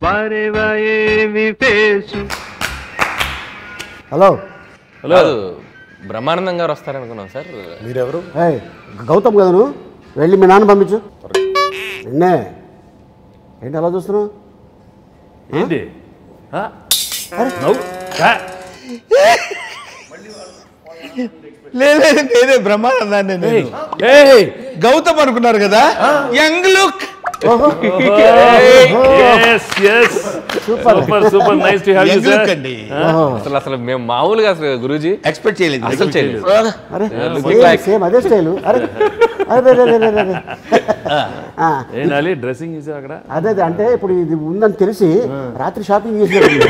వారేవాయేమి face hello hello Brahmanandam garu వస్తారనుకున్నాం sir మీరెవరు ఏయ్ గౌతమ్ కదా నువ్వు వెళ్ళి మీ నాన్న పంపించు నిన్నే ఏంటి అలా చూస్తున్నావు ఏంటి ఆ? నవ్వు ఆ? లేదు లేదు, నేనే బ్రహ్మానందాన్ని నేను ఏయ్! గౌతమ్ అనుకున్నారు కదా young look Yes, yes. Super, super. Nice to have you, young sir. Look అండి అసలు అసలు మేము మామూలుగా అసలు గురూజీ ఎక్స్పెక్ట్ చేయలేదు అసలు చేయలేదు అరే looking సేమ్ like- సేమ్ అదే స్టైలు అరే అరే అరే, అరే, అరే, అరే. ఆ, ఏంటి అలీ డ్రెస్సింగ్ చేసావు అక్కడ అదే అదే అంటే ఇప్పుడు ఇది ఉందని తెలిసి రాత్రి షాపింగ్ చేసినట్టు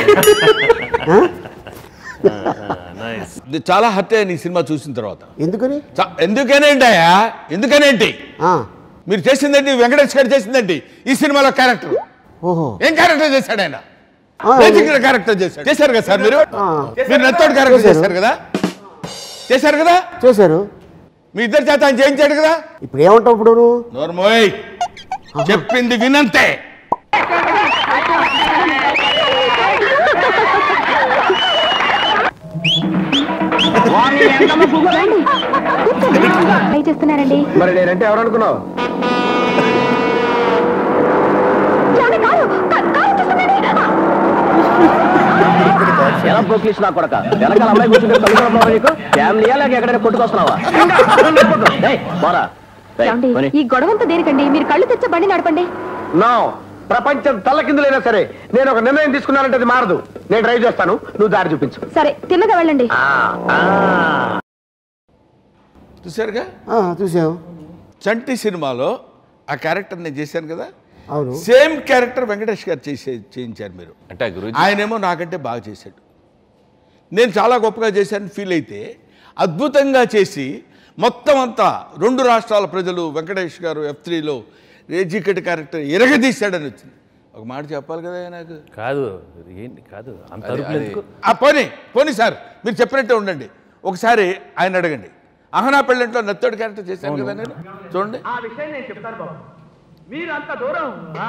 నైస్ ఇది చాలా హర్ట్ అయ్యాను ఈ సినిమా చూసిన తర్వాత ఎందుకని చ- ఎందుకనేంటయ్యా ఎందుకనేంటి ఆ, మీరు చేసిందండి వెంకటేష్ గారు చేసిందండి ఈ సినిమాలో క్యారెక్టర్ ఓహో ఏం క్యారెక్టర్ చేశాడు ఆయన ఆ, క్యారెక్టర్ చేశాడు చేశారు కదా సార్ మీరు ఆ, మీరు నత్తోడు క్యారెక్టర్ చేశారు. చేశారు కదా చేశారు కదా చేశారు మీ ఇద్దరు చేత ఆయన చేయించాడు కదా ఇప్పుడు ఏమంటావు ఇప్పుడు నువ్వు నోర్మోయ్ చెప్పింది వినంతే ట్రై చేస్తున్నారండి మరి నేనంటే ఎవరనుకున్నావు ఎలా పోక్లీస్ నా కొడక వెనకాల అమ్మాయి కూర్చుంటే కలుగుతున్నావా నీకు ఫ్యామిలీయా లేక ఎక్కడైనా కొట్టుకొస్తున్నావా ఏయ్, పోరా ఏయ్, ఏమండి, పోనీ. ఈ గొడవంతా దేనికండి మీరు కళ్ళు తెచ్చే బండి నడపండి నో ప్రపంచం తల్లకిందులైనా సరే నేను ఒక నిర్ణయం తీసుకున్నానంటే అది మారదు నేను డ్రైవ్ చేస్తాను నువ్వు దారి చూపించు సరే తిన్నగా వెళ్ళండి చూశారుగా ఆ, చూసావు చంటి సినిమాలో ఆ క్యారెక్టర్ నేను చేశాను కదా అవును సేమ్ క్యారెక్టర్ వెంకటేష్ గారు చేసే చేయించారు మీరు అంటే గురూజీ ఆయనేమో నాకంటే బాగా చేశాడు నేను చాలా గొప్పగా చేశాను ఫీల్ అయితే అద్భుతంగా చేసి మొత్తం అంతా రెండు రాష్ట్రాల ప్రజలు వెంకటేష్ గారు ఎఫ్ త్రీలో రేజికటి క్యారెక్టర్ ఎరగదీశాడని వచ్చింది ఒక మాట చెప్పాలి కదా నాకు కాదు ఏంటి కాదు అంత అది- అరుపులు అది- ఎందుకు ఆ పోనీ పోనీ సార్ మీరు చెప్పినట్టే ఉండండి ఒకసారి ఆయన అడగండి అహనా పెళ్ళంట్లో నత్తోడి క్యారెక్టర్ చేశాను కదా నేను చూడండి ఆ విషయం నేను చెప్తాను బాబు మీరు అంత దూరం ఆ.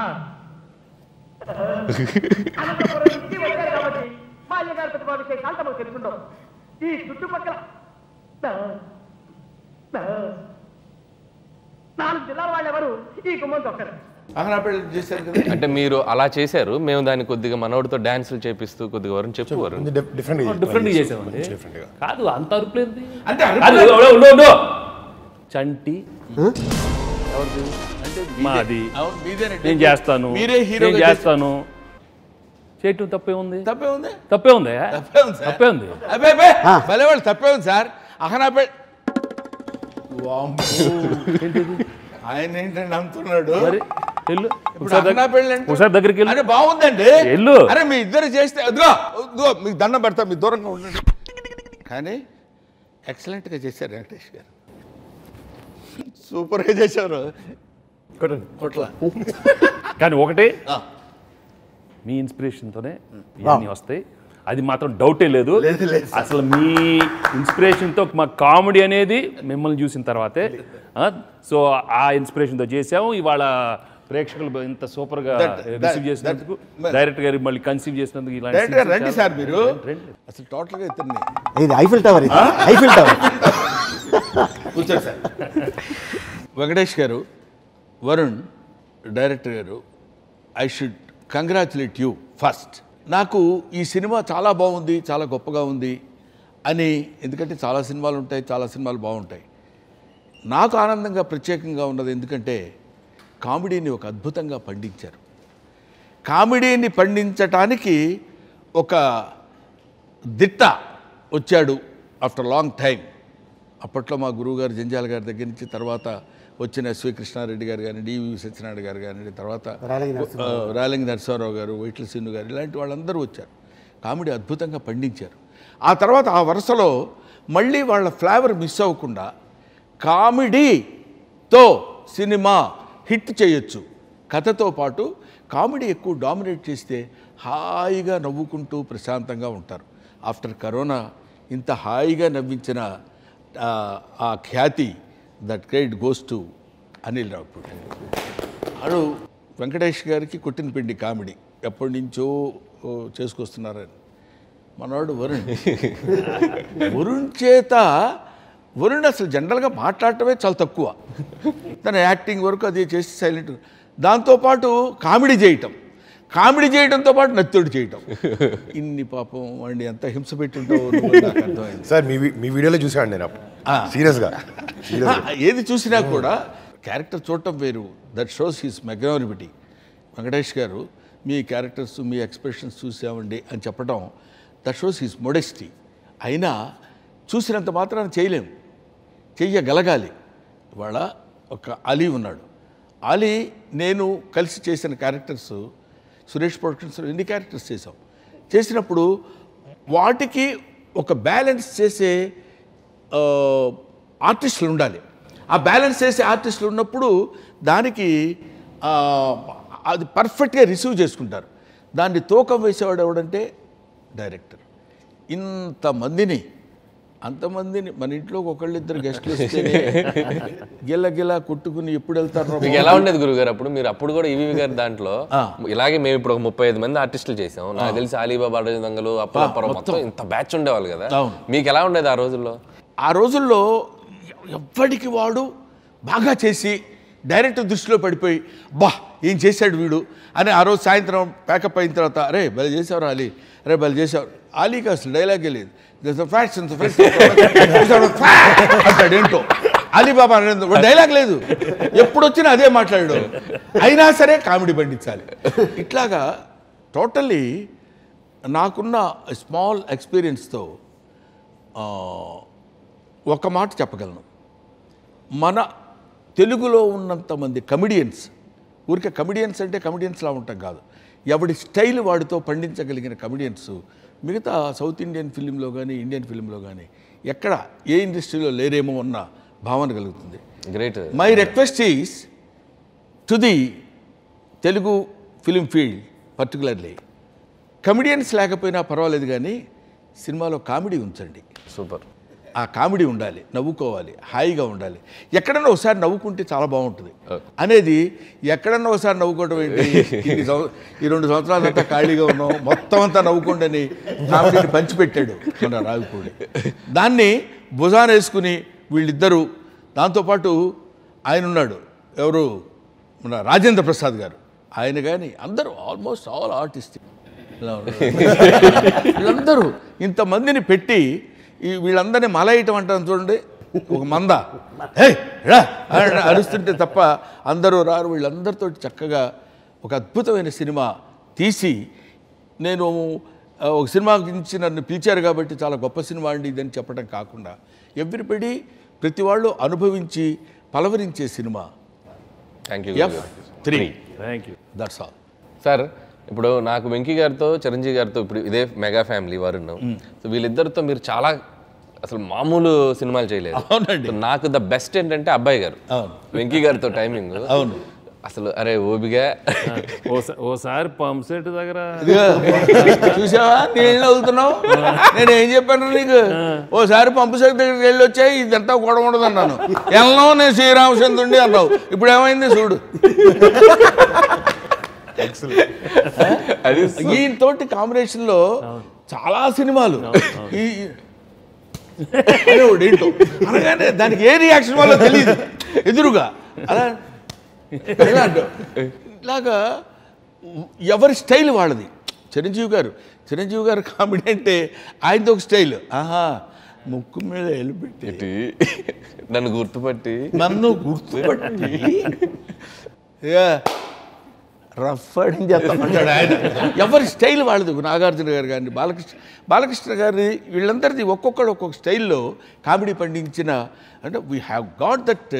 అనంతపురం నుంచి వచ్చారు కాబట్టి మా అయ్యగారి ప్రతిభా విశేషాలు తమకు తెలుసుండవు ఈ చుట్టుపక్కల నా- నా- నాలుగు జిల్లాల వాళ్ళు ఎవరు ఈ గుమ్మం తొక్కరు అహనా పెళ్ళి చేశారు కదా అంటే మీరు అలా చేశారు మేము దాన్ని కొద్దిగా మనోడితో డాన్సులు చేపిస్తూ కొద్దిగా వరం చెప్పేవారు డిఫరెంట్ డిఫరెంట్ చేసామండి కాదు అంత అరుపులు ఏంటి అంటే అరుపులు- కాదు, ఉండు, ఉండు, ఉండు. చంటి మాది అవును, మీదేనండి. నేను చేస్తాను మీరే హీరో నేను చేస్తాను చేయటం తప్పే ఉంది తప్పే ఉంది తప్పే ఉంది తప్పే ఉంది సార్ తప్పే ఉంది అబ్బే అబ్బే భలే వాళ్ళు తప్పే ఉంది సార్ అహనా పెళ్ళి ఆయన ఏంటంటే నమ్ముతున్నాడు మరి వెళ్ళు ఇప్పుడు ఒకసారి అహనా దగ్గర- పెళ్ళి అంటే- ఒకసారి దగ్గరికి వెళ్ళు అరే బాగుందండి వెళ్ళు. అరే మీ ఇద్దరు చేస్తే అదిగో అదిగో మీకు దండం పెడతా మీ దూరంగా ఉండండి కానీ ఎక్సలెంట్గా చేశారు వెంకటేష్ గారు సూపర్గా చేశారు కొట్ల కానీ ఒకటి మీ ఇన్స్పిరేషన్తోనే ఇవన్నీ వస్తాయి అది మాత్రం డౌటే లేదు లేదు, లేదు సార్. అసలు మీ ఇన్స్పిరేషన్తో మా కామెడీ అనేది మిమ్మల్ని చూసిన తర్వాతే ఆ, సో ఆ ఇన్స్పిరేషన్తో చేసాము ఇవాళ ప్రేక్షకులు ఇంత సూపర్గా That- that- రిసీవ్ చేసినందుకు that- డైరెక్టర్ గారు మళ్ళీ కన్సీవ్ చేసినందుకు ఇలాంటి డైరెక్టర్ గారు scenes రండి చాలా- సార్ మీరు రండి, రండి. అసలు టోటల్గా ఇతన్ని ఇది ఐఫిల్ టవర్ ఇది ఐఫిల్ టవర్ కూర్చోండి sir Venkatesh garu Varun director garu I should congratulate you first నాకు ఈ సినిమా చాలా బాగుంది చాలా గొప్పగా ఉంది అని ఎందుకంటే చాలా సినిమాలు ఉంటాయి చాలా సినిమాలు బాగుంటాయి నాకు ఆనందంగా ప్రత్యేకంగా ఉన్నది ఎందుకంటే కామెడీని ఒక అద్భుతంగా పండించారు కామెడీని పండించటానికి ఒక దిట్ట వచ్చాడు ఆఫ్టర్ లాంగ్ టైం అప్పట్లో మా గురువుగారు జంజాల గారి దగ్గర నుంచి తర్వాత వచ్చిన ఎస్వి కృష్ణారెడ్డి గారు కానివ్వండి ఈవి సత్యనారాయణ గారు కానివ్వండి తర్వాత రాలింగి ఆ, రాలింగి నరసింహారావు గారు వైట్ల సీను గారు ఇలాంటి వాళ్ళందరూ వచ్చారు కామెడీ అద్భుతంగా పండించారు ఆ తర్వాత ఆ వరుసలో మళ్ళీ వాళ్ళ ఫ్లేవర్ మిస్ అవ్వకుండా కామెడీతో సినిమా హిట్ చేయొచ్చు కథతో పాటు కామెడీ ఎక్కువ డామినేట్ చేస్తే హాయిగా నవ్వుకుంటూ ప్రశాంతంగా ఉంటారు ఆఫ్టర్ కరోనా ఇంత హాయిగా నవ్వించిన ఆ, ఆ ఖ్యాతి that credit goes to Anil Ravipudi ఆడు వెంకటేష్ గారికి కొట్టిన పిండి కామెడీ ఎప్పటి నుంచో ఓ, చేసుకొస్తున్నారని మనవాడు వరుణ్ వరుణ్ చేత వరుణ్ అసలు జనరల్గా మాట్లాడటమే చాలా తక్కువ తన యాక్టింగ్ వరకు అది చేసి సైలెంట్ దాంతోపాటు కామెడీ చేయటం కామెడీ చేయడంతో పాటు నత్తోడు చేయటం ఇన్ని పాపం వాడిని ఎంత హింస పెట్టుంటావో నువ్వు నాకు అర్థమైంది సార్ మీ వీ- మీ వీడియోలో చూసాను నేను సీరియస్గా ఆ, ఏది చూసినా కూడా క్యారెక్టర్ చూడటం వేరు that shows his magnanimity Venkatesh garu మీ క్యారెక్టర్స్ మీ ఎక్స్ప్రెషన్స్ చూసామండి అని చెప్పడం దట్ షోస్ హిస్ మొడెస్టీ అయినా చూసినంత మాత్రాన చేయలేం చెయ్యగలగాలి ఇవాళ ఒక అలీ ఉన్నాడు అలీ నేను కలిసి చేసిన క్యారెక్టర్స్ సురేష్ ప్రొడక్షన్స్ ఎన్ని క్యారెక్టర్స్ చేసాం చేసినప్పుడు వాటికి ఒక బ్యాలెన్స్ చేసే ఆ, ఆర్టిస్టులు ఉండాలి ఆ బ్యాలెన్స్ చేసే ఆర్టిస్టులు ఉన్నప్పుడు దానికి ఆ, అది పర్ఫెక్ట్గా రిసీవ్ చేసుకుంటారు దాన్ని తూకం వేసేవాడు ఎవడంటే డైరెక్టర్ ఇంతమందిని అంతమందిని మన ఇంట్లో ఒకళ్ళిద్దరు గెస్టులు వస్తేనే గిల్ల గిల్ల కొట్టుకుని ఎప్పుడు వెళ్తారో మీకు ఎలా ఉండేది గురుగారు అప్పుడు మీరు అప్పుడు కూడా ఈవీవి గారి దాంట్లో ఆ. ఇలాగే మేము ఇప్పుడు ఒక ముప్పై ఐదు మంది ఆర్టిస్టులు చేసాం నాకు తెలిసి అలీబాబా అడవి దొంగలు అప్పలపురం మొత్తం ఇంత బ్యాచ్ ఉండేవాళ్ళు కదా అవును. మీకు ఎలా ఉండేది ఆ రోజుల్లో ఆ రోజుల్లో ఎవ్వడికి వాడు బాగా చేసి డైరెక్ట్ దృష్టిలో పడిపోయి బా ఏం చేశాడు వీడు అని ఆ రోజు సాయంత్రం ప్యాకప్ అయిన తర్వాత అరే భలే చేసావు అలీ అరే భలే చేసావు అలీకి అసలు డైలాగే లేదు ఫ్యాక్ట్స్ అంటాడు ఏంటో అలీబాబా అనేది డైలాగ్ లేదు ఎప్పుడు వచ్చినా అదే మాట్లాడాడు అయినా సరే కామెడీ పండించాలి ఇట్లాగా టోటల్లీ నాకున్న స్మాల్ ఎక్స్పీరియన్స్తో ఒక మాట చెప్పగలను మన తెలుగులో ఉన్నంత మంది కమిడియన్స్ ఊరికే కమిడియన్స్ అంటే కమిడియన్స్లా ఉంటాం కాదు ఎవడి స్టైల్ వాడితో పండించగలిగిన కమిడియన్స్ మిగతా సౌత్ ఇండియన్ ఫిలింలో కానీ ఇండియన్ ఫిలింలో కానీ ఎక్కడ ఏ ఇండస్ట్రీలో లేరేమో అన్న భావన కలుగుతుంది great my request is to the Telugu film field particularly comedians లేకపోయినా పర్వాలేదు కానీ సినిమాలో కామెడీ ఉంచండి సూపర్ ఆ కామెడీ ఉండాలి నవ్వుకోవాలి హాయిగా ఉండాలి ఎక్కడన్నా ఒకసారి నవ్వుకుంటే చాలా బాగుంటుంది అనేది ఎక్కడన్నా ఒకసారి నవ్వుకోవడం ఏంటి ఇన్ని సంవ- ఈ రెండు సంవత్సరాలంతా ఖాళీగా ఉన్నాం మొత్తం అంతా నవ్వుకోండి అని కామెడీని పంచిపెట్టాడు మన రావిపూడి దాన్ని భుజాన వేసుకుని వీళ్ళిద్దరూ దాంతోపాటు ఆయన ఉన్నాడు ఎవరు మన రాజేంద్ర ప్రసాద్ గారు ఆయన కానీ అందరూ ఆల్మోస్ట్ ఆల్ ఆర్టిస్ట్ ఇలా ఉన్నారు. వీళ్ళందరూ ఇంతమందిని పెట్టి ఈ వీళ్ళందరినీ మలయటం అంటాను చూడండి ఒక మంద హే రా అని అరుస్తుంటే తప్ప అందరూ రారు వీళ్ళందరితో చక్కగా ఒక అద్భుతమైన సినిమా తీసి నేను ఆ, ఒక సినిమా గురించి నన్ను పిలిచారు కాబట్టి చాలా గొప్ప సినిమా అండి ఇదని చెప్పడం కాకుండా ఎవ్రీబడి ప్రతి వాళ్ళు అనుభవించి పలవరించే సినిమా thank you F three thank you that's all sir ఇప్పుడు నాకు వెంకీ గారితో చిరంజీవి గారితో ఇప్పుడు ఇదే మెగా ఫ్యామిలీ వరుణ్ సో వీళ్ళిద్దరితో మీరు చాలా అసలు మామూలు సినిమాలు చేయలేదు అవునండి. So నాకు ద బెస్ట్ ఏంటంటే అబ్బాయి గారు అవును. వెంకీ గారితో టైమింగ్ అవును అసలు అరే ఓబిగా ఓసా- ఓసారి పంప్ సెట్ దగ్గర ఇదిగో, చూసావా నేను అవుతున్నావు నేను ఏం చెప్పాను నీకు ఓసారి పంపు సెట్ దగ్గరికి వెళ్ళి వచ్చాయి ఇదంతా గొడవ ఉండదు అన్నాను వెళ్ళను నేను శ్రీరామచంద్రుడి అన్నావు ఇప్పుడు ఏమైంది చూడు అది ఈయనతోటి కాంబినేషన్ లో చాలా సినిమాలు ఈ అనేవాడు ఏంటో అనగానే దానికి ఏ రియాక్షన్ వల్ల తెలియదు ఎదురుగా అలా ఇలా అంటావు. ఇలాగా ఎవరి స్టైల్ వాళ్ళది చిరంజీవి గారు చిరంజీవి గారు కామెడీ అంటే ఆయనది ఒక స్టైల్ ఆహా ముక్కు మీద వెళ్ళిపెట్టి ఏంటి? నన్ను గుర్తుపట్టి నన్ను గుర్తుపట్టి ఇక రఫ్ అని చెప్తామంటాడు ఆయన ఎవరి స్టైల్ వాళ్ళది నాగార్జున గారు కానీ బాలకృష్ణ బాలకృష్ణ గారి వీళ్ళందరిది ఒక్కొక్కడు ఒక్కొక్క స్టైల్లో కామెడీ పండించిన అంటే వీ హ్యావ్ గాట్ దట్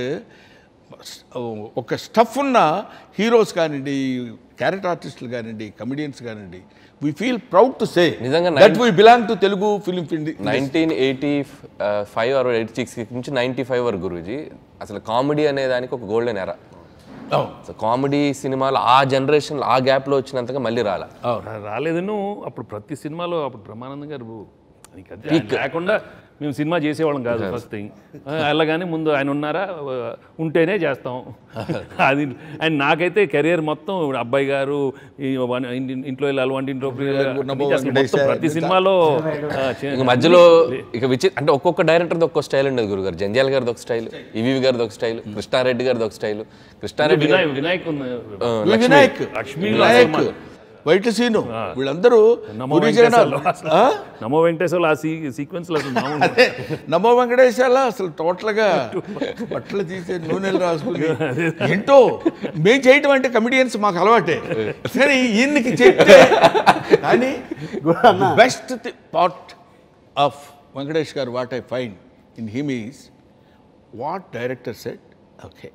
ఒక స్టఫ్ ఉన్న హీరోస్ కానివ్వండి క్యారెక్టర్ ఆర్టిస్టులు కానివ్వండి కమెడియన్స్ కానివ్వండి we feel proud to say నిజంగా that we belong to Telugu film nineteen eighty five or eighty six నుంచి నైన్టీ ఫైవ్ వరకు గురూజీ అసలు కామెడీ అనే దానికి ఒక గోల్డెన్ ఎరా సో కామెడీ సినిమాలు ఆ జనరేషన్లో ఆ గ్యాప్లో వచ్చినంతగా మళ్ళీ రాలా రా- రాలేదు నువ్వు అప్పుడు ప్రతి సినిమాలో అప్పుడు బ్రహ్మానందం గారు నీకు అదే ఆయన లేకుండా మేము సినిమా చేసేవాళ్ళం కాదు ఫస్ట్ థింగ్ వెళ్ళగానే ముందు ఆయన ఉన్నారా ఉంటేనే చేస్తాం అది అండ్ నాకైతే కెరియర్ మొత్తం అబ్బాయి గారు ఈ వన్- ఇంటి- ఇంట్లో వెళ్ళాలి వంటింట్లో నమో అసలు మొత్తం వెంకటేశ, ప్రతి సినిమాలో ఆ, చే- ఇంక మధ్యలో ఇక విచి అంటే ఒక్కొక్క డైరెక్టర్ది ఒక్కొక్క స్టైల్ ఉండేది గురుగారు జంజాల్ గారిది ఒక స్టైల్ ఈవీవి గారిది ఒక స్టైల్ కృష్ణారెడ్డి గారిది ఒక స్టైల్ కృష్ణారెడ్డి గారి వినాయక్ వినాయక్ ఉంది. ఆ, వి లక్ష్మి. వినాయక్ లక్ష్మి వినాయక్ వైట్ సీను వీళ్ళందరూ నమో పూరి జగన్నాథ్. వెంకటేశ్వర్లో అసలు- ఆ? నమో వెంకటేశ్వర్లో ఆ సీ సీక్వెన్స్లో అసలు మామూలు అదే, నమో వెంకటేశాల అసలు టోటల్గా బట్టలు తీసే నూనెలు రాసుకుని ఏంటో మేము చేయటం అంటే కమిడియన్స్ మాకు అలవాటే సరే ఈయనకి చెప్తే కానీ best part of Venkatesh garu what I find in him is what director set okay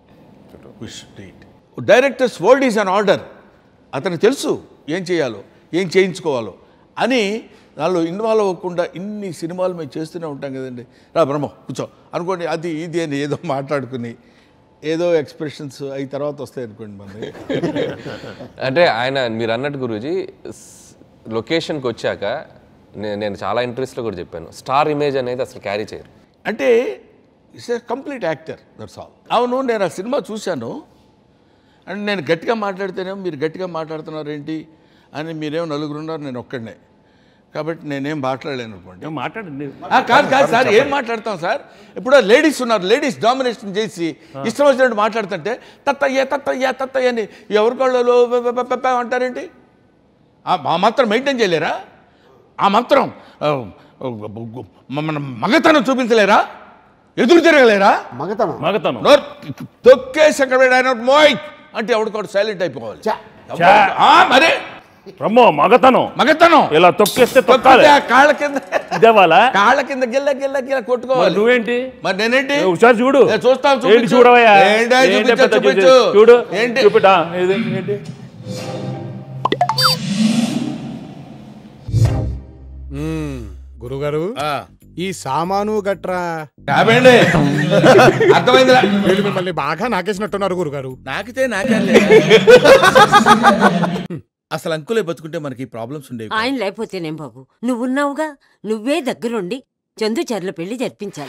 directors world is an order అతనికి తెలుసు ఏం చేయాలో ఏం చేయించుకోవాలో అని దానిలో ఇన్వాల్వ్ అవ్వకుండా ఇన్ని సినిమాలు మేము చేస్తూనే ఉంటాం కదండి రా బ్రహ్మ కూర్చో అనుకోండి అది ఇది అని ఏదో మాట్లాడుకుని ఏదో ఎక్స్ప్రెషన్స్ అవి తర్వాత వస్తాయి అనుకోండి మనకి అంటే ఆయన మీరు అన్నట్టు గురూజీ లొకేషన్కి వచ్చాక నే- నేను చాలా ఇంట్రెస్ట్లో కూడా చెప్పాను స్టార్ ఇమేజ్ అనేది అసలు క్యారీ చేయరు అంటే it's a complete actor that's all అవును నేను ఆ సినిమా చూశాను అండ్ నేను గట్టిగా మాట్లాడితేనేమో మీరు గట్టిగా మాట్లాడుతున్నారు ఏంటి అని మీరేమో నలుగురు ఉన్నారు నేను ఒక్కడనే కాబట్టి నేనేం మాట్లాడలేను అనుకోండి మాట్లాడండి ఆ, కాదు కాదు సార్ ఏం మాట్లాడతాం సార్ ఇప్పుడు లేడీస్ ఉన్నారు లేడీస్ డామినేషన్ చేసి ఇష్టం వచ్చినట్టు మాట్లాడుతుంటే తత్తయ్య తత్తయ్య తత్తయ్య అని ఎవరి కాళ్ళు అంటారేంటి ఆ ఆ మాత్రం మెయింటైన్ చేయలేరా ఆ మాత్రం ఆ, మన మగతనం చూపించలేరా ఎదురు తిరగలేరా మగతనం మగతనం నోర్ తొక్కేసి అక్కడ ఆయన మోయ్ అంటే ఎవరికోటి సైలెంట్ అయిపోవాలి చా. చా. ఆ, మరే బ్రహ్మో మగతనం మగతనం ఇలా తొక్కేస్తే తొక్కాలి తొక్కితే ఆ కాళ్ళ కింద ఇదేవాలా కాళ్ళ కింద గిల్ల గిల్ల గిల్ల మరి కొట్టుకోవాలి నువ్వేంటి మరి నేనేంటి ఒకసారి చూడు నేను చూస్తాను, ఏంటి చూపించు. చూడవయ్యా ఏంటా, ఏంటి చూపించు, పెద్ద చూపించు. చూడు ఏంటి? చూపిటా ఇది ఏంటి గురుగారు ఆ, ఈ సామాను గట్రా రాబేండి అర్థమైందిరా వీళ్ళు మిమ్మల్ని బాగా నాకేసినట్టున్నారు గురుగారు నాకితే నాకే అసలు అంకులే బతుకుంటే మనకి ప్రాబ్లమ్స్ ఉండేవి ఆయన లేకపోతేనేం బాబు నువ్వున్నావుగా నువ్వే దగ్గరుండి చందు చర్ల పెళ్లి జరిపించాలి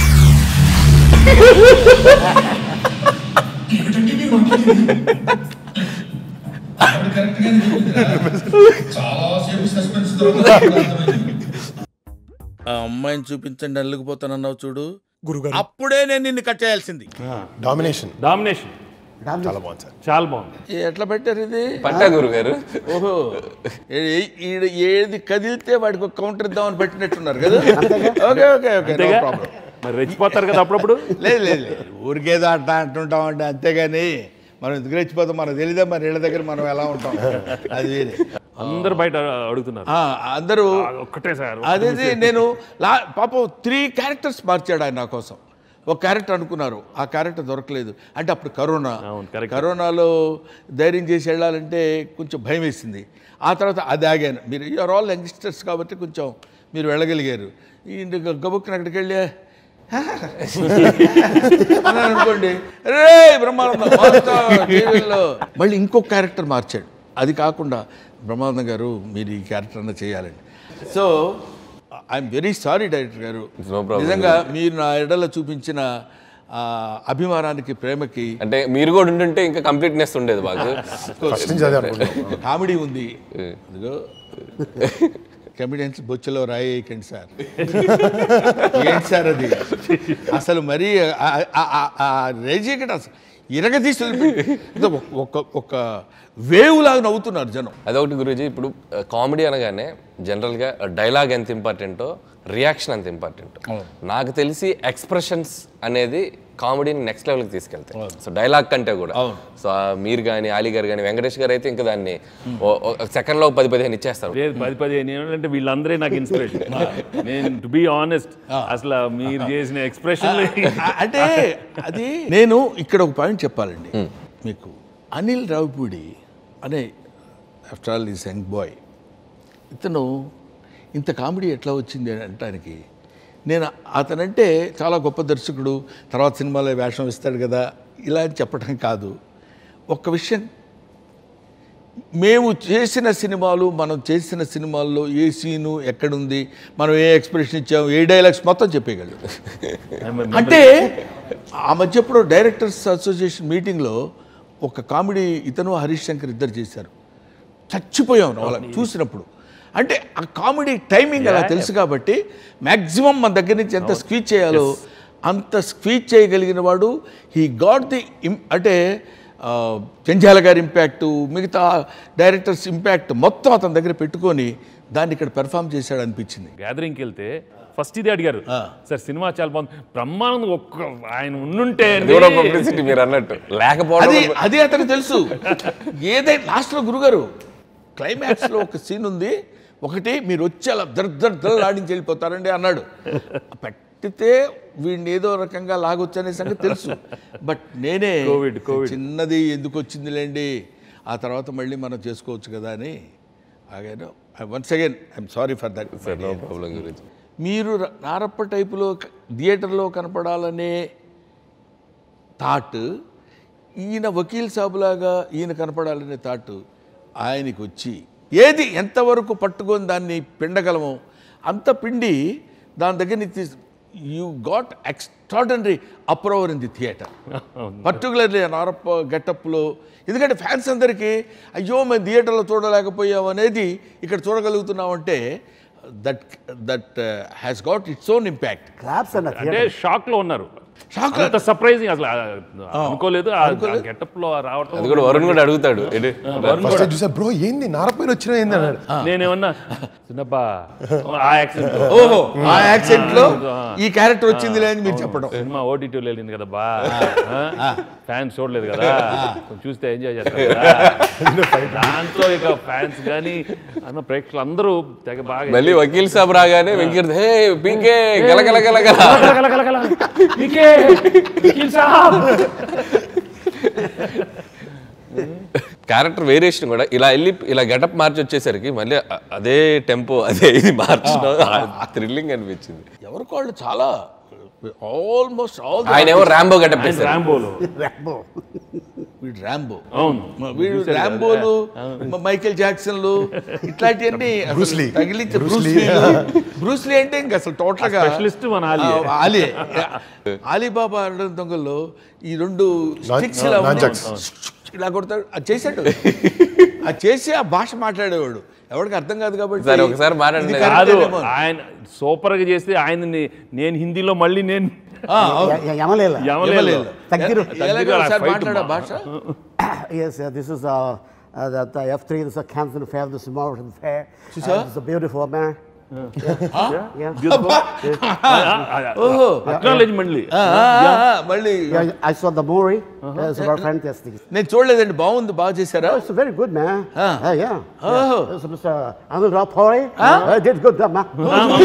ఆ అమ్మాయిని చూపించండి అల్లుకుపోతానన్నావు చూడు గురుగారు అప్పుడే నేను నిన్ను కట్ చేయాల్సింది డామినేషన్ డామినేషన్ చాలా బాగుంది సార్ చాలా బాగుంది ఏ- ఎట్లా పెట్టారు ఇది పట్టా గురుగారు ఓహో ఏ- ఏ- ఈడ ఏది కదిలితే వాడికి ఒక కౌంటర్ ఇద్దామని పెట్టినట్టున్నారు కదా ఓకే ఓకే ఓకే నో అంతేగా ప్రాబ్లం మరి రెచ్చిపోతారు కదా అప్పుడప్పుడు లేదు లేదు లేదు ఊరికేదో అంట అంటుంటాం అంటే అంతేగాని మనం ఎందుకు రెచ్చిపోతాం మనకు తెలియదా మన ఇళ్ళ దగ్గర మనం ఎలా ఉంటాం అది వేరే అందరు బయట అడుగుతున్నారు ఆ, అందరూ అది ఒక్కటే సార్ అదే నేను లా పాపం త్రీ క్యారెక్టర్స్ మార్చాడు ఆయన నా కోసం ఒక క్యారెక్టర్ అనుకున్నారు ఆ క్యారెక్టర్ దొరకలేదు అంటే అప్పుడు కరోనా అవును, correct. కరోనాలో ధైర్యం చేసి వెళ్ళాలంటే కొంచెం భయం వేసింది ఆ తర్వాత అది ఆగాను మీరు యూఆర్ ఆల్ యంగ్స్టర్స్ కాబట్టి కొంచెం మీరు వెళ్ళగలిగారు ఈ గబుక్కున అక్కడికి వెళ్ళి అని అనుకోండి రే బ్రహ్మానందం మారుతా, టీవీల్లో మళ్ళీ ఇంకొక క్యారెక్టర్ మార్చాడు అది కాకుండా బ్రహ్మానందం గారు మీరు ఈ క్యారెక్టర్ అన్న చేయాలండి so I'm very sorry director garu No problem. నిజంగా మీరు నా ఎడల చూపించిన ఆ, అభిమానానికి ప్రేమకి అంటే మీరు కూడా ఉంటుంటే ఇంకా కంప్లీట్నెస్ ఉండేది బాగా ఫస్ట్ నుంచి అదే అనుకుంటున్నాం కామెడీ ఉంది అదిగో కమిడియన్స్ బొచ్చులో రాయేయకండి సార్ ఏంటి సార్ అది అసలు మరీ ఆ- ఆ- ఆ- ఆ రేజీకట అసలు ఇరగదీసి వదిలిపెట్టి- ఇది ఒక- ఒక ఒక వేవ్ లాగా నవ్వుతున్నారు జనం అదొకటి గురూజీ ఇప్పుడు కామెడీ అనగానే జనరల్గా డైలాగ్ ఎంత ఇంపార్టెంటో రియాక్షన్ అంత ఇంపార్టెంట్ నాకు తెలిసి ఎక్స్ప్రెషన్స్ అనేది కామెడీని నెక్స్ట్ లెవెల్కి తీసుకెళ్తాయి సో డైలాగ్ కంటే కూడా అవును. సో ఆ మీరు కానీ ఆలీ గారు కానీ వెంకటేష్ గారు అయితే ఇంకా దాన్ని సెకండ్లో పది పదిహేను ఇచ్చేస్తారు లేదు పది పదిహేను ఏళ్ళు అంటే వీళ్ళందరే నాకు ఇన్స్పిరేషన్ నేను టు బీ ఆనెస్ట్ అసలు మీరు చేసిన ఎక్స్ప్రెషన్ ఆ- అంటే అది నేను ఇక్కడ ఒక పాయింట్ చెప్పాలండి మీకు అనిల్ రావిపూడి అనే after all is young boy ఇతను ఇంత కామెడీ ఎట్లా వచ్చింది అని అంటానికి నేను అతనంటే చాలా గొప్ప దర్శకుడు తర్వాత సినిమాలో వేషం ఇస్తాడు కదా ఇలా అని చెప్పడం కాదు ఒక్క విషయం మేము చేసిన సినిమాలు మనం చేసిన సినిమాల్లో ఏ సీను ఎక్కడుంది మనం ఏ ఎక్స్ప్రెషన్ ఇచ్చాము ఏ డైలాగ్స్ మొత్తం చెప్పేయగలరు అంటే ఆ మధ్య ఎప్పుడో డైరెక్టర్స్ అసోసియేషన్ మీటింగ్లో ఒక కామెడీ ఇతను హరీష్ శంకర్ ఇద్దరు చేశారు చచ్చిపోయాం వాళ్ళ చూసినప్పుడు అంటే ఆ కామెడీ టైమింగ్ అలా తెలుసు కాబట్టి మ్యాక్సిమం మన దగ్గర నుంచి ఎంత స్క్వీచ్ చేయాలో అంత స్క్వీచ్ చేయగలిగిన వాడు హీ గాట్ ది అంటే ఆ, జంజాల గారి ఇంపాక్ట్ మిగతా డైరెక్టర్స్ ఇంపాక్ట్ మొత్తం అతని దగ్గర పెట్టుకొని దాన్ని ఇక్కడ పెర్ఫామ్ చేశాడు అనిపించింది గ్యాదరింగ్కి వెళ్తే ఫస్ట్ ఇది అడిగారు సార్ సినిమా చాలా బాగుంది బ్రహ్మానందం ఒక్క ఆయన ఉండుంటే అది కూడా పబ్లిసిటీ మీరు అన్నట్టు లేకపోవడం అది అది అతనికి తెలుసు ఏదైనా లాస్ట్లో గురుగారు క్లైమాక్స్లో ఒక సీన్ ఉంది ఒకటి మీరు వచ్చి అలా దర్ దర్ దర్ ఆడించి వెళ్ళిపోతారండి అన్నాడు పెట్టితే వీడిని ఏదో రకంగా లాగొచ్చు అనే సంగతి తెలుసు బట్ నేనే కోవిడ్, కోవిడ్. చిన్నది ఎందుకు వచ్చిందిలేండి ఆ తర్వాత మళ్ళీ మనం చేసుకోవచ్చు కదా అని ఆగాను once again I'm sorry for that no problem గురించి మీరు ర- నారప్ప టైపులో క- థియేటర్లో కనపడాలనే థాట్ ఈయన వకీల్ సాబులాగా ఈయన కనపడాలనే థాట్ ఆయనకి వచ్చి ఏది ఎంతవరకు పట్టుకొని దాన్ని పిండగలమో అంత పిండి దాని దగ్గర నుంచి you got extraordinary approval in the theatre particularly Narappa గెటప్లో ఎందుకంటే ఫ్యాన్స్ అందరికీ అయ్యో మేము థియేటర్లో చూడలేకపోయాం అనేది ఇక్కడ చూడగలుగుతున్నామంటే that that has got its own impact claps అన్న అంటే షాక్ లో ఉన్నారు Shock అంత సర్ప్రైజింగ్ అసలు ఆ, అనుకోలేదు గెటప్ లో రావటం అది కూడా వరుణ్ కూడా అడుగుతాడు ఏంటి? వరుణ్ ఫస్ట్ కూడా. చూసా బ్రో ఏంది నారపైన వచ్చినా ఏంది అన్నాడు నేనేమన్నా చిన్నప్ప ఆ యాక్సెంట్ ఓహో ఆ యాక్సెంట్ లో ఈ క్యారెక్టర్ వచ్చింది అని మీరు చెప్పడం సినిమా ఓటీటీలో వెళ్ళింది కదా బా ఫ్యాన్స్ చూడలేదు కదా కొంచెం చూస్తే ఎంజాయ్ చేస్తారు కదా దాంతో ఇక ఫ్యాన్స్ కానీ అన్న ప్రేక్షకులు అందరూ తెగ బాగా మళ్ళీ వకీల్ సాబ్ రాగానే వెంకట్ హే పీకే గలగల గలగల గల, గల, గల, గల. PK, Vakeel Saab. Character variation కూడా ఇలా వెళ్ళి ఇలా గెటప్ మార్చి వచ్చేసరికి మళ్ళీ అ- అదే టెంపో అదే ఇది మార్చడం థ్రిల్లింగ్ అనిపించింది ఎవరికి వాళ్ళు చాలా ఆల్మోస్ట్ ఆల్ ఆయన ఏమో ర్యాంబో గెటప్ ఆయన ర్యాంబోలో వీడు ర్యాంబో అవును వీడు చూశారు కదా? ర్యాంబోలు మ- మైకేల్ జాక్సన్లు ఇట్లాంటివన్నీ అసలు బ్రూస్లీ. తగిలించే బ్రూస్లీ. బ్రూస్లీ బ్రూస్లీ అంటే ఇంకా అసలు టోటల్ గా స్పెషలిస్ట్ మన ఆలియే. ఆ, ఆలియే అలీబాబా అడ్డం దొంగల్లో ఈ రెండు స్టిక్స్ ఇలా నాన్ ఉండి జాక్స్. ఇలా కొడతాడు అది చేసాడు అది చేసి ఆ భాష మాట్లాడేవాడు ఎవరికి అర్థం కాదు కాబట్టి సరే, ఒకసారి మాట్లాడండి. ఇది కాదు కరెక్టేనేమో. ఆయన సూపర్ గా చేస్తే ఆయనని నేను హిందీలో మళ్ళీ నేను ఆ, అవును. యమలేల యమలేదు ఇవ్వలేదు. తగ్గిరు. ఎ- ఎలాగో ఒకసారి మాట్లాడా భాష Yes, uh, this is uh, uh, that uh, F3. This is a Canton fair. This is Morrison fair. Uh, Sir? this is a beautiful man. Yeah. ఓహో అక్నాలెడ్జ్ మళ్ళీ ఆ, ఆ, ఆ, మళ్ళీ Yeah, I saw the movie. It's about fantastic. నేను చూడలేదండి బాగుంది బాగా చేశారా Oh, it's very good, man. Ah. Uh, yeah. Oh. yeah. This is Mr. Anil Rapori. Uh, did good, uh, man.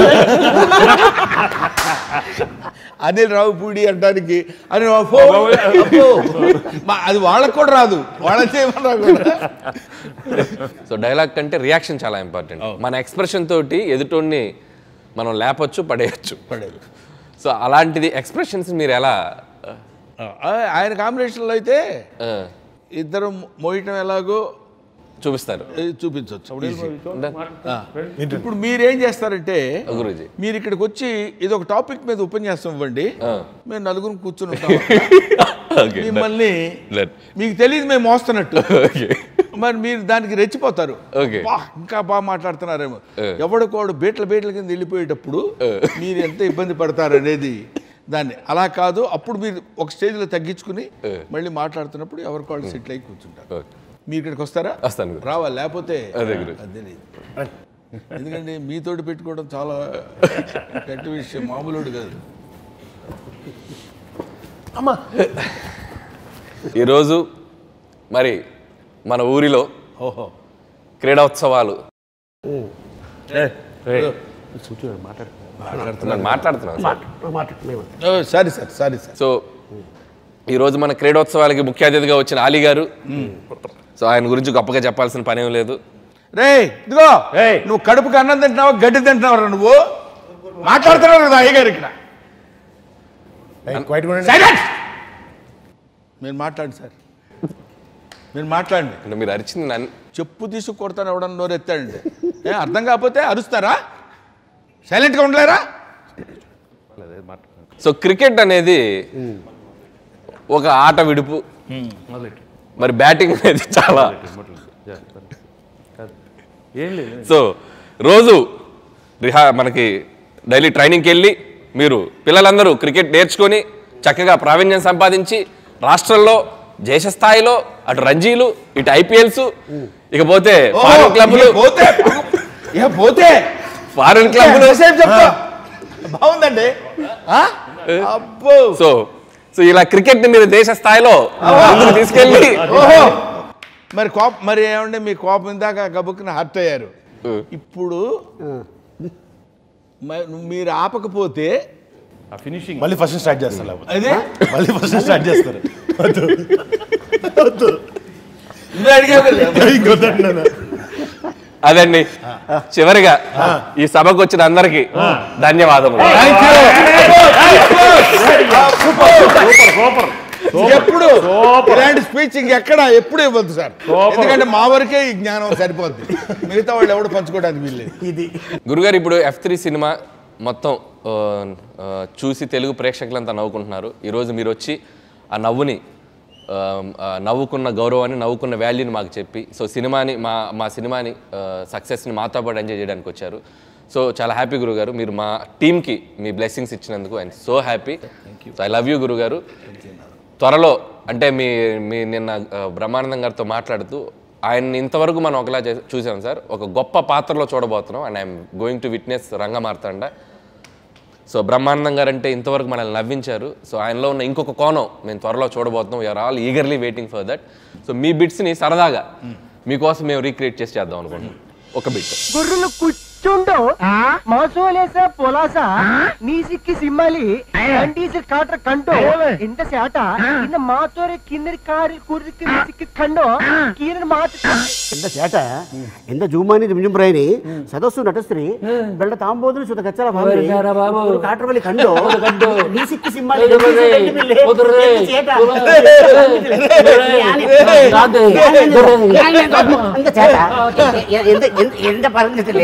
Anil Ravipudi అంటానికి అని అబ్బో, అబ్బో. మా- అది వాళ్ళకు కూడా రాదు వాళ్ళ చేయమన్నా కూడా సో డైలాగ్ కంటే రియాక్షన్ చాలా ఇంపార్టెంట్ మన ఎక్స్ప్రెషన్ తోటి ఎదుటోడిని మనం లేపొచ్చు పడేయచ్చు పడేది సో అలాంటిది ఎక్స్ప్రెషన్స్ మీరు ఎలా ఆ, ఆయన కాంబినేషన్లో అయితే ఆ, ఇద్దరు మోయటం ఎలాగో చూపిస్తారు ఏ, చూపించవచ్చు ఆ, ఇప్పుడు మీరేం చేస్తారంటే గురూజీ మీరు ఇక్కడికి వచ్చి ఇది ఒక టాపిక్ మీద ఉపన్యాసం ఇవ్వండి ఆ. మేము నలుగురు కూర్చుని ఉంటాం Okay, మిమ్మల్ని Done. మీకు తెలియదు మేము మోస్తున్నట్టు ఓకే మరి మీరు దానికి రెచ్చిపోతారు Okay. "బా, ఇంకా బాగా మాట్లాడుతున్నారేమో Eh. ఎవడికోడు బీట్ల బీట్ల కింద వెళ్ళిపోయేటప్పుడు మీరు ఎంత ఇబ్బంది పడతారు అనేది దాన్ని అలా కాదు అప్పుడు మీరు ఒక స్టేజ్లో తగ్గించుకుని Eh. మళ్ళీ మాట్లాడుతున్నప్పుడు ఎవరికోళ్ళు సెటిల్ అయి కూర్చుంటారు ఓకే మీరు ఇక్కడికి వస్తారా వస్తాను గురు. రావాలి లేకపోతే అదే గురు. అది తెలియదు ఎందుకంటే మీతోటి పెట్టుకోవడం చాలా గట్టి విషయం మామూలుడు కాదు అమ్మా ఈరోజు మరి మన ఊరిలో ఓహో క్రీడోత్సవాలు కూర్చోండి మాట్లాడు నేను మాట్లాడుతున్నాను సార్. ఓ, sorry sir sorry sir so ఈరోజు మన క్రీడోత్సవాలకి ముఖ్య అతిథిగా వచ్చిన ఆలీ గారు సో ఆయన గురించి గొప్పగా చెప్పాల్సిన పని ఏం లేదు రే ఇదిగో ఏయ్. నువ్వు కడుపుకి అన్నం తింటున్నావా గడ్డి తింటున్నావా నువ్వు మాట్లాడుతున్నావు కదా అయ్యగారు ఇక్కడ క్వైట్ కూడా Silence! మీరు మాట్లాడు సార్ మీరు మాట్లాడండి అంటే మీరు అరిచింది నన్ను చెప్పు తీసి కొడతాను ఎవడన్నా నోరు ఎత్తాడండి ఏ అర్థం కాకపోతే అరుస్తారా సైలెంట్గా ఉండలేరా సో క్రికెట్ అనేది ఒక ఆట విడుపు మొదలెట్టు మరి బ్యాటింగ్ అనేది చాలా ఏం లేదు సో రోజు రిహా మనకి డైలీ ట్రైనింగ్కి వెళ్ళి మీరు పిల్లలందరూ క్రికెట్ నేర్చుకొని చక్కగా ప్రావీణ్యం సంపాదించి రాష్ట్రంలో దేశ స్థాయిలో అటు రంజీలు ఇటు ఐపీఎల్స్ ఇకపోతే ఫారెన్ క్లబ్లు ఇక పోతే ఇక పోతే ఫారెన్ క్లబ్లు ఎంతసేపు చెప్తా బాగుందండి ఆ? అబ్బో సో సో ఇలా క్రికెట్ ని మీరు దేశ స్థాయిలో ముందుకు తీసుకెళ్ళి ఓహో మరి కోప మరి ఏమంటే మీ కోపం ఇందాక గబుక్కున హర్ట్ అయ్యారు ఇప్పుడు మ- మీరు ఆపకపోతే ఆ ఫినిషింగ్ మళ్ళీ ఫస్ట్ స్టార్ట్ చేస్తారు లేకపోతే. అదే మళ్ళీ ఫస్ట్ స్టార్ట్ చేస్తారు వద్దు వద్దు నువ్వే అడిగావు కదా. ఇంకొద్దండి నాన్న. అదండి చివరిగా ఈ సభకు వచ్చిన అందరికి ధన్యవాదములు ఎప్పుడు ఇలాంటి స్పీచ్ ఇంకెక్కడ ఎప్పుడు ఇవ్వద్దు సార్ ఎందుకంటే మా వరకే ఈ జ్ఞానం సరిపోద్ది మిగతా వాళ్ళు ఎవడు పంచుకోవడానికి వీల్లేదు ఇది గురుగారు ఇప్పుడు ఎఫ్ త్రీ సినిమా మొత్తం ఆ, ఆ, చూసి తెలుగు ప్రేక్షకులంతా నవ్వుకుంటున్నారు ఈరోజు మీరు వచ్చి ఆ నవ్వుని ఆ, ఆ, నవ్వుకున్న గౌరవాన్ని నవ్వుకున్న వాల్యూని మాకు చెప్పి సో సినిమాని మా మా సినిమాని సక్సెస్ని మాతో పాటు ఎంజాయ్ చేయడానికి వచ్చారు సో చాలా హ్యాపీ గురుగారు మీరు మా టీంకి మీ బ్లెస్సింగ్స్ ఇచ్చినందుకు and so happy so I love you గురుగారు త్వరలో అంటే మీ మీ నిన్న ఆ, బ్రహ్మానందం గారితో మాట్లాడుతూ ఆయన్ని ఇంతవరకు మనం ఒకలా చే- చూసాం సార్ ఒక గొప్ప పాత్రలో చూడబోతున్నాం and I'm going to witness Rangamarthanda so Brahmanandam garu అంటే ఇంతవరకు మనల్ని నవ్వించారు సో ఆయనలో ఉన్న ఇంకొక కోణం మేము త్వరలో చూడబోతున్నాం you are all eagerly waiting for that so మీ బిట్స్ని సరదాగా మీకోసం మేము రీక్రియేట్ చేసి చేద్దాం అనుకుంటున్నాం ఒక బిట్ గుర్రులు కూర్చుండు మాసోలేస పొలాస నీ సిక్కి సిమ్మలి కండీసి కాట్ర కంటో ఇంత సేట ఇన్న మాతోరే కిందరి కారి కురికి సిక్కి కండో కీరని మాత ఎంత చేట ఎంత జూమాని జుంజుంబ్రాయిని సదస్సు నటస్త్రీ ಬೆಳ್ಳ ತಾಂಬೋದ್ರು ಸುತ್ತ ಕಚ್ಚಲ ಬಾಬು ಕಾಟ್ರಬಲ್ಲಿ ಕಂಡು ನೀ ಸಿಕ್ಕಿ ಸಿಂಹ ಅಂತ చేట ఎంత ఎంత ఎంత పరిస్థితులే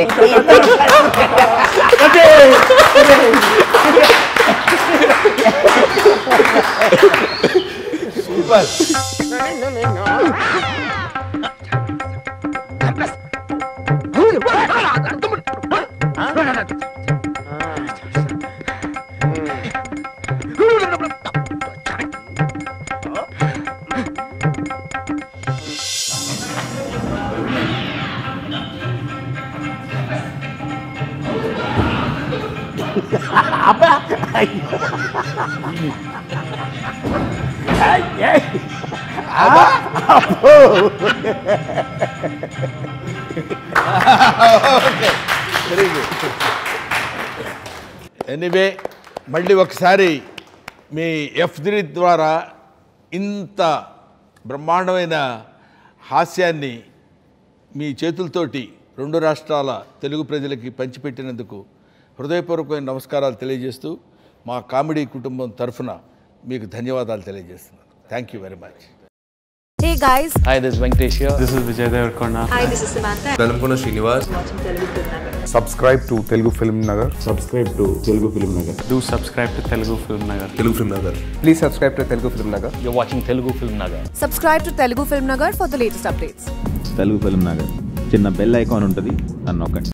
ఎనీవే మళ్ళీ ఒకసారి మీ ఎఫ్ త్రీ ద్వారా ఇంత బ్రహ్మాండమైన హాస్యాన్ని మీ చేతులతోటి రెండు రాష్ట్రాల తెలుగు ప్రజలకి పంచిపెట్టినందుకు హృదయపూర్వకమైన నమస్కారాలు తెలియజేస్తూ మా కామెడీ కుటుంబం తరఫున మీకు ధన్యవాదాలు తెలియజేస్తున్నాను thank you very much Hey guys, Hi, this is Venkatesh here. This is Vijay Devarkonda. hi, this is Samantha. Velankonda Srinivas subscribe to Telugu Film Nagar subscribe to Telugu Film Nagar Do subscribe to Telugu Film Nagar. Telugu Film Nagar Please subscribe to Telugu Film Nagar. You're watching Telugu Film Nagar. Subscribe to Telugu Film Nagar for the latest updates. Telugu Film Nagar చిన్న bell icon ఉంటుంది అని నొక్కండి